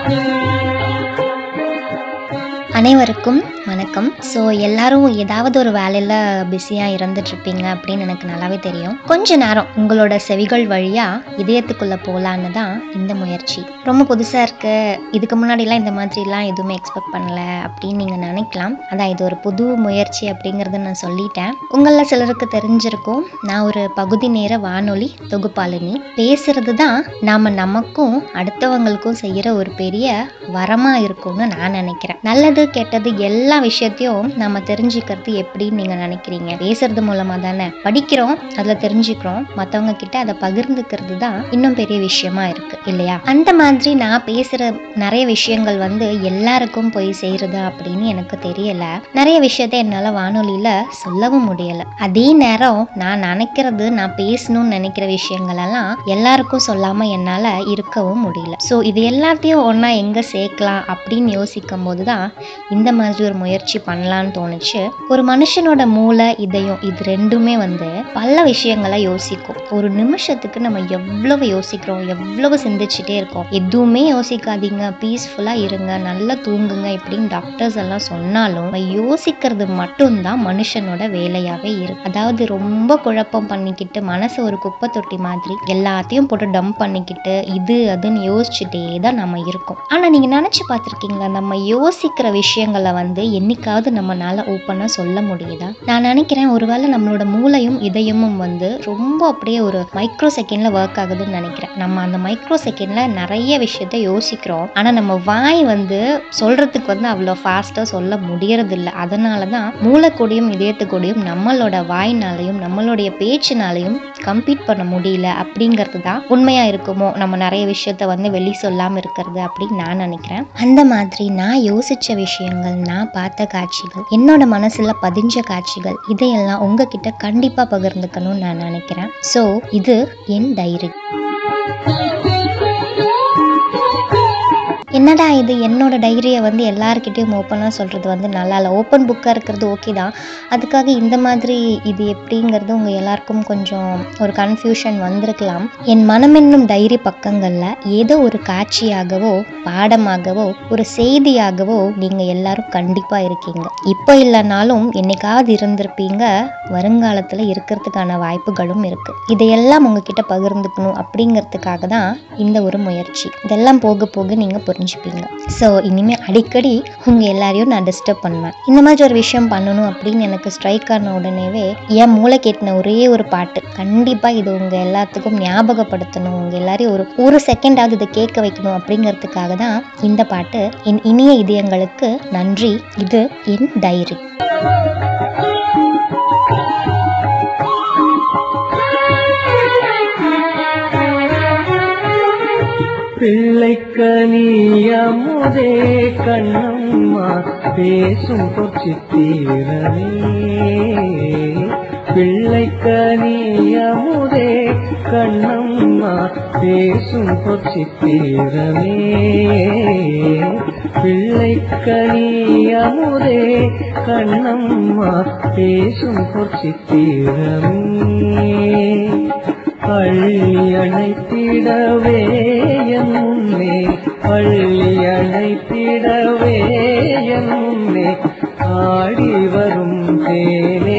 அனைவருக்கும் வணக்கம் ஸோ எல்லாரும் ஏதாவது ஒரு வேலையில் பிஸியாக இருந்துட்டுருப்பீங்க அப்படின்னு எனக்கு நல்லாவே தெரியும் கொஞ்ச நேரம் உங்களோட செவிகள் வழியாக இதயத்துக்குள்ளே போகலான்னு தான் இந்த முயற்சி ரொம்ப புதுசாக இருக்கு இதுக்கு முன்னாடிலாம் இந்த மாதிரிலாம் எதுவுமே எக்ஸ்பெக்ட் பண்ணல அப்படின்னு நீங்கள் நினைக்கலாம் அதான் இது ஒரு புது முயற்சி அப்படிங்கிறத நான் சொல்லிட்டேன் உங்களில் சிலருக்கு தெரிஞ்சிருக்கும் நான் ஒரு பகுதி நேர வானொலி தொகுப்பாளினி பேசுறது தான் நாம் நமக்கும் அடுத்தவங்களுக்கும் செய்கிற ஒரு பெரிய வரமாக இருக்கும்னு நான் நினைக்கிறேன் நல்லது கெட்டது எல்லா விஷயத்தையும் நம்ம தெரிஞ்சுக்கிறது எப்படின்னு நீங்கள் நினைக்கிறீங்க பேசுறது மூலமாக தானே படிக்கிறோம் அதில் தெரிஞ்சுக்கிறோம் மற்றவங்க கிட்ட அதை பகிர்ந்துக்கிறது தான் இன்னும் பெரிய விஷயமா இருக்கு இல்லையா அந்த மாதிரி நான் பேசுகிற நிறைய விஷயங்கள் வந்து எல்லாருக்கும் போய் சேருதா அப்படின்னு எனக்கு தெரியல நிறைய விஷயத்த என்னால் வானொலியில் சொல்லவும் முடியல அதே நேரம் நான் நினைக்கிறது நான் பேசணும்னு நினைக்கிற விஷயங்கள் எல்லாம் எல்லாருக்கும் சொல்லாம என்னால் இருக்கவும் முடியல ஸோ இது எல்லாத்தையும் ஒன்றா எங்கே சேர்க்கலாம் அப்படின்னு யோசிக்கும் போது தான் இந்த மாதிரி ஒரு முயற்சி பண்ணலான்னு தோணுச்சு ஒரு மனுஷனோட மூளை இதயம் இது ரெண்டுமே வந்து பல விஷயங்களை யோசிக்கும் ஒரு நிமிஷத்துக்கு நம்ம எவ்வளவு யோசிக்கிறோம் எவ்வளவு சிந்திச்சுட்டே இருக்கோம் எதுவுமே யோசிக்காதீங்க பீஸ்ஃபுல்லாக இருங்க நல்லா தூங்குங்க இப்படின்னு டாக்டர்ஸ் எல்லாம் சொன்னாலும் நம்ம யோசிக்கிறது மட்டும்தான் மனுஷனோட வேலையாவே இருக்கு அதாவது ரொம்ப குழப்பம் பண்ணிக்கிட்டு மனசை ஒரு குப்பை தொட்டி மாதிரி எல்லாத்தையும் போட்டு டம்ப் பண்ணிக்கிட்டு இது அதுன்னு யோசிச்சுட்டே தான் நம்ம இருக்கோம் ஆனா நீங்க நினைச்சு பார்த்திருக்கீங்களா நம்ம யோசிக்கிற விஷயங்களை வந்து என்னைக்காவது நம்மனால ஓப்பனாக சொல்ல முடியுதா நான் நினைக்கிறேன் ஒருவேளை நம்மளோட மூளையும் இதயமும் வந்து ரொம்ப அப்படியே ஒரு மைக்ரோ செகண்ட்ல ஒர்க் ஆகுதுன்னு நினைக்கிறேன் நம்ம அந்த மைக்ரோ செகண்ட்ல நிறைய விஷயத்த யோசிக்கிறோம் ஆனா நம்ம வாய் வந்து சொல்றதுக்கு வந்து அவ்வளோ ஃபாஸ்ட்டாக சொல்ல முடியறது இல்லை அதனால தான் மூளைக்கூடியும் இதயத்துக்கூடியும் நம்மளோட வாய்னாலையும் நம்மளுடைய பேச்சுனாலையும் கம்பீட் பண்ண முடியல அப்படிங்கிறது தான் உண்மையா இருக்குமோ நம்ம நிறைய விஷயத்த வந்து வெளி சொல்லாம இருக்கிறது அப்படின்னு நான் நினைக்கிறேன் அந்த மாதிரி நான் யோசிச்ச விஷயங்கள் நான் பார்த்த காட்சிகள் என்னோட மனசுல பதிஞ்ச காட்சிகள் இதையெல்லாம் உங்ககிட்ட கண்டிப்பா பகிர்ந்துக்கணும்னு நான் நினைக்கிறேன் ஸோ இது என் டைரி என்னடா இது என்னோட டைரியை வந்து எல்லாருக்கிட்டையும் ஓப்பனாக சொல்கிறது வந்து நல்லா இல்லை ஓப்பன் புக்காக இருக்கிறது ஓகே தான் அதுக்காக இந்த மாதிரி இது எப்படிங்கிறது உங்கள் எல்லாருக்கும் கொஞ்சம் ஒரு கன்ஃபியூஷன் வந்திருக்கலாம் என் மனமென்னும் டைரி பக்கங்களில் ஏதோ ஒரு காட்சியாகவோ பாடமாகவோ ஒரு செய்தியாகவோ நீங்கள் எல்லாரும் கண்டிப்பாக இருக்கீங்க இப்போ இல்லைனாலும் என்னைக்காவது இருந்திருப்பீங்க வருங்காலத்தில் இருக்கிறதுக்கான வாய்ப்புகளும் இருக்குது இதையெல்லாம் உங்ககிட்ட பகிர்ந்துக்கணும் அப்படிங்கிறதுக்காக தான் இந்த ஒரு முயற்சி இதெல்லாம் போக போக நீங்கள் புரிஞ்சுப்பீங்க ஸோ இனிமேல் அடிக்கடி உங்கள் எல்லாரையும் நான் டிஸ்டர்ப் பண்ணுவேன் இந்த மாதிரி ஒரு விஷயம் பண்ணணும் அப்படின்னு எனக்கு ஸ்ட்ரைக் ஆன உடனேவே என் மூளை கேட்டின ஒரே ஒரு பாட்டு கண்டிப்பாக இது உங்கள் எல்லாத்துக்கும் ஞாபகப்படுத்தணும் உங்கள் எல்லாரையும் ஒரு ஒரு செகண்டாவது இதை கேட்க வைக்கணும் அப்படிங்கிறதுக்காக தான் இந்த பாட்டு என் இனிய இதயங்களுக்கு நன்றி இது என் டைரி பிள்ளைக்கனியமுதே கண்ணம்மா பேசும் பொச்சித்தீரனே பிள்ளைக்கனியமுதே கண்ணம்மா பேசும் பொச்சித்தீரனே பிள்ளைக்கனியமுதே கண்ணம்மா பேசும் பொச்சித்தீரமே பள்ளி அணைத்திடவே என் முன்னே பள்ளி அணைத்திடவே என் முன்னே ஆடி வரும் தேனே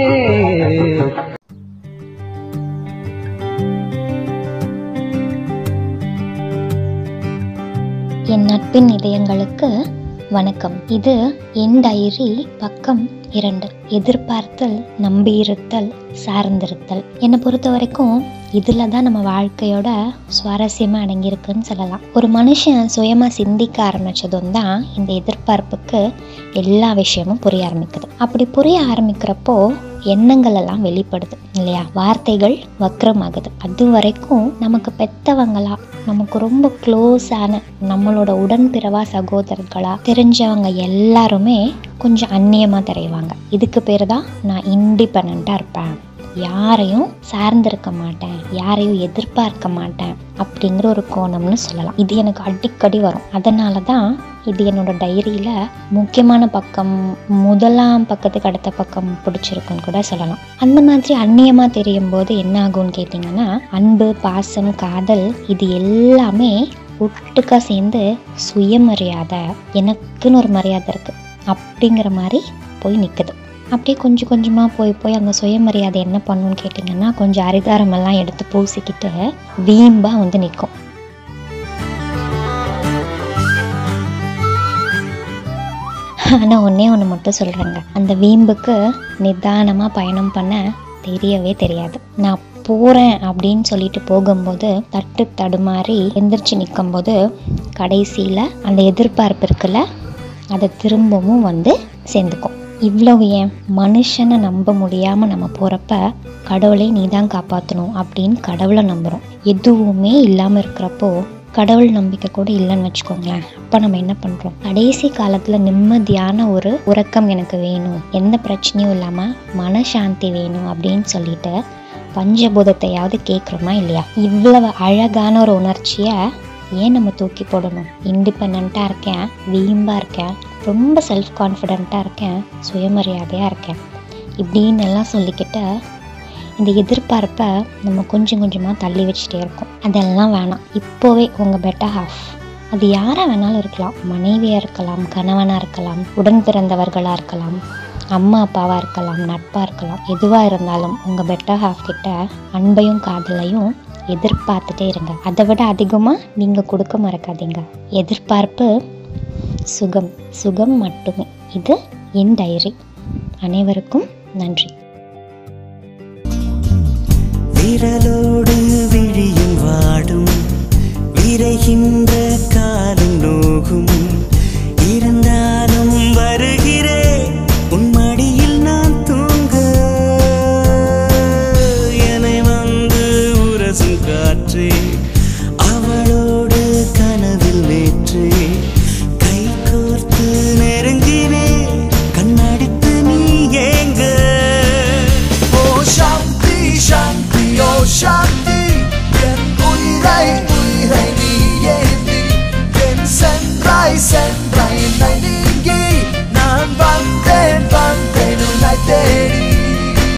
என் நட்பின் இதயங்களுக்கு வணக்கம் இது என் டைரி பக்கம் இரண்டு எதிர்பார்த்தல் நம்பியிருத்தல் சார்ந்திருத்தல் என்னை பொறுத்த வரைக்கும் இதில் தான் நம்ம வாழ்க்கையோட சுவாரஸ்யமாக அடங்கியிருக்குன்னு சொல்லலாம் ஒரு மனுஷன் சுயமாக சிந்திக்க ஆரம்பித்ததும் தான் இந்த எதிர்பார்ப்புக்கு எல்லா விஷயமும் புரிய ஆரம்பிக்குது அப்படி புரிய ஆரம்பிக்கிறப்போ எண்ணங்கள் எல்லாம் வெளிப்படுது இல்லையா வார்த்தைகள் வக்ரமாகுது அது வரைக்கும் நமக்கு பெத்தவங்களா நமக்கு ரொம்ப க்ளோஸான நம்மளோட உடன்பிறவா சகோதரர்களா தெரிஞ்சவங்க எல்லாருமே கொஞ்சம் அந்நியமாக தெரிவாங்க இதுக்கு பேர் தான் நான் இண்டிபெண்ட்டாக இருப்பேன் யாரையும் சார்ந்திருக்க மாட்டேன் யாரையும் எதிர்பார்க்க மாட்டேன் அப்படிங்கிற ஒரு கோணம்னு சொல்லலாம் இது எனக்கு அடிக்கடி வரும் அதனால தான் இது என்னோட டைரியில் முக்கியமான பக்கம் முதலாம் பக்கத்துக்கு அடுத்த பக்கம் பிடிச்சிருக்குன்னு கூட சொல்லலாம் அந்த மாதிரி அந்நியமாக தெரியும் போது என்ன ஆகும்னு கேட்டிங்கன்னா அன்பு பாசம் காதல் இது எல்லாமே ஒட்டுக்கா சேர்ந்து சுயமரியாதை எனக்குன்னு ஒரு மரியாதை இருக்குது அப்படிங்கிற மாதிரி போய் நிற்குது அப்படியே கொஞ்சம் கொஞ்சமாக போய் போய் அந்த சுயமரியாதை என்ன பண்ணுன்னு கேட்டிங்கன்னா கொஞ்சம் அரிதாரமெல்லாம் எடுத்து பூசிக்கிட்டு வீம்பாக வந்து நிற்கும் ஆனால் ஒன்றே ஒன்று மட்டும் சொல்கிறேங்க அந்த வீம்புக்கு நிதானமாக பயணம் பண்ண தெரியவே தெரியாது நான் போகிறேன் அப்படின்னு சொல்லிட்டு போகும்போது தட்டு தடுமாறி எந்திரிச்சு நிற்கும்போது கடைசியில் அந்த எதிர்பார்ப்பு இருக்குல்ல அதை திரும்பவும் வந்து சேர்ந்துக்கும் இவ்வளவு ஏன் மனுஷனை நம்ப முடியாமல் நம்ம போகிறப்ப கடவுளை நீ தான் காப்பாற்றணும் அப்படின்னு கடவுளை நம்புகிறோம் எதுவுமே இல்லாமல் இருக்கிறப்போ கடவுள் நம்பிக்கை கூட இல்லைன்னு வச்சுக்கோங்களேன் அப்போ நம்ம என்ன பண்ணுறோம் கடைசி காலத்தில் நிம்மதியான ஒரு உறக்கம் எனக்கு வேணும் எந்த பிரச்சனையும் இல்லாமல் மனசாந்தி வேணும் அப்படின்னு சொல்லிட்டு பஞ்சபூதத்தையாவது கேட்குறோமா இல்லையா இவ்வளவு அழகான ஒரு உணர்ச்சியை ஏன் நம்ம தூக்கி போடணும் இண்டிபெண்ட்டாக இருக்கேன் வீம்பாக இருக்கேன் ரொம்ப செல்ஃப் கான்ஃபிடெண்ட்டாக இருக்கேன் சுயமரியாதையாக இருக்கேன் இப்படின்னு எல்லாம் சொல்லிக்கிட்டு இந்த எதிர்பார்ப்பை நம்ம கொஞ்சம் கொஞ்சமாக தள்ளி வச்சுட்டே இருக்கோம் அதெல்லாம் வேணாம் இப்போவே உங்கள் பெட்டர் ஹாஃப் அது யாராக வேணாலும் இருக்கலாம் மனைவியாக இருக்கலாம் கணவனாக இருக்கலாம் உடன் பிறந்தவர்களாக இருக்கலாம் அம்மா அப்பாவாக இருக்கலாம் நட்பாக இருக்கலாம் எதுவாக இருந்தாலும் உங்கள் பெட்டர் ஹாஃப் கிட்ட அன்பையும் காதலையும் எதிர்பார்த்துட்டே இருங்க அதை விட அதிகமாக நீங்கள் கொடுக்க மறக்காதீங்க எதிர்பார்ப்பு சுகம் சுகம் மட்டுமே இது என் டைரி அனைவருக்கும் நன்றி விரலோடு விழியும் வாடும் விரைகின்ற காலம் நோகும் இருந்தாலும் வருகின்ற